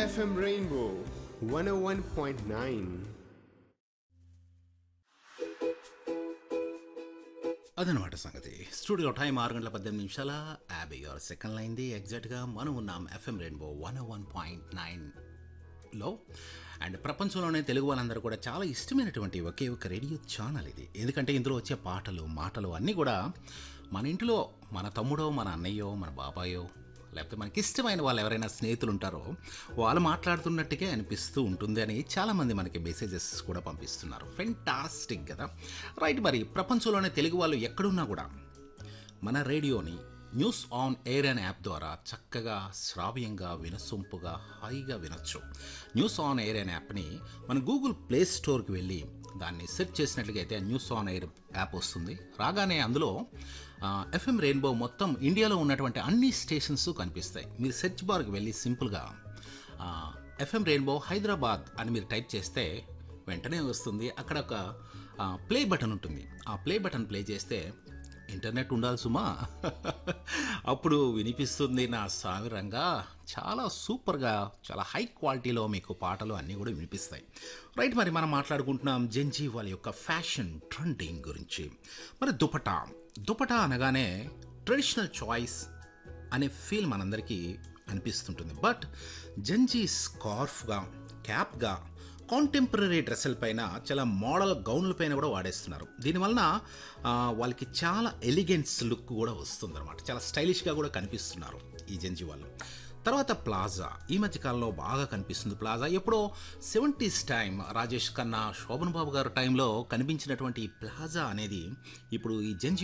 FM Rainbow 101.9. అదనమాట సంగతి studio time ఆరు గంటల పద్దెనిమిది నిమిషాల యాభై ఆరు సెకండ్లు అయింది ఎగ్జాక్ట్గా మనం ఉన్నాం FM rainbow one one point నైన్లో అండ్ ప్రపంచంలోనే తెలుగు వాళ్ళందరూ కూడా చాలా ఇష్టమైనటువంటి ఒకే ఒక రేడియో ఛానల్ ఇది ఎందుకంటే ఇందులో వచ్చే పాటలు మాటలు అన్నీ కూడా మన ఇంట్లో మన తమ్ముడో మన అన్నయ్యో మన బాబాయో లేకపోతే మనకి ఇష్టమైన వాళ్ళు ఎవరైనా స్నేహితులు ఉంటారో వాళ్ళు మాట్లాడుతున్నట్టుగా అనిపిస్తూ ఉంటుంది అని చాలామంది మనకి మెసేజెస్ కూడా పంపిస్తున్నారు ఫెంటాస్టిక్ కదా రైట్ మరి ప్రపంచంలోనే తెలుగు వాళ్ళు ఎక్కడున్నా కూడా మన రేడియోని న్యూస్ ఆన్ ఎయిర్ అనే యాప్ ద్వారా చక్కగా శ్రావ్యంగా వినసొంపుగా హాయిగా వినొచ్చు న్యూస్ ఆన్ ఎయిర్ అనే యాప్ని మన గూగుల్ ప్లే స్టోర్కి వెళ్ళి దాన్ని సెర్చ్ చేసినట్లుగా అయితే న్యూస్ ఆన్ ఎయిర్ యాప్ వస్తుంది రాగానే అందులో ఎఫ్ఎం రెయిన్బో మొత్తం ఇండియాలో ఉన్నటువంటి అన్ని స్టేషన్స్ కనిపిస్తాయి మీరు సెర్చ్ బార్కి వెళ్ళి సింపుల్గా ఎఫ్ఎం రెయిన్బో హైదరాబాద్ అని మీరు టైప్ చేస్తే వెంటనే వస్తుంది అక్కడ ఒక ప్లే బటన్ ఉంటుంది ఆ ప్లే బటన్ ప్లే చేస్తే ఇంటర్నెట్ ఉండాలి సుమా అప్పుడు వినిపిస్తుంది నా సావిరంగా చాలా సూపర్గా చాలా హై క్వాలిటీలో మీకు పాటలు అన్నీ కూడా వినిపిస్తాయి రైట్ మరి మనం మాట్లాడుకుంటున్నాం జంజీ వాళ్ళ యొక్క ఫ్యాషన్ ట్రెండింగ్ గురించి మరి దుపటా దుపటా అనగానే ట్రెడిషనల్ చాయిస్ అనే ఫీల్ మనందరికీ అనిపిస్తుంటుంది బట్ జంజీ స్కార్ఫ్గా క్యాప్గా కాంటెంపరీ డ్రెస్సుల పైన చాలా మోడల్ గౌన్ల పైన కూడా వాడేస్తున్నారు దీనివలన ఆ, వాళ్ళకి చాలా ఎలిగెన్స్ లుక్ కూడా వస్తుంది అనమాట చాలా స్టైలిష్గా కూడా కనిపిస్తున్నారు ఈ జంజీ వాళ్ళు తర్వాత ప్లాజా ఈ మధ్య కాలంలో బాగా కనిపిస్తుంది ప్లాజా ఎప్పుడో సెవెంటీస్ టైం రాజేష్ ఖన్నా శోభన్ బాబు గారు టైంలో కనిపించినటువంటి ఈ ప్లాజా అనేది ఇప్పుడు ఈ జంజీ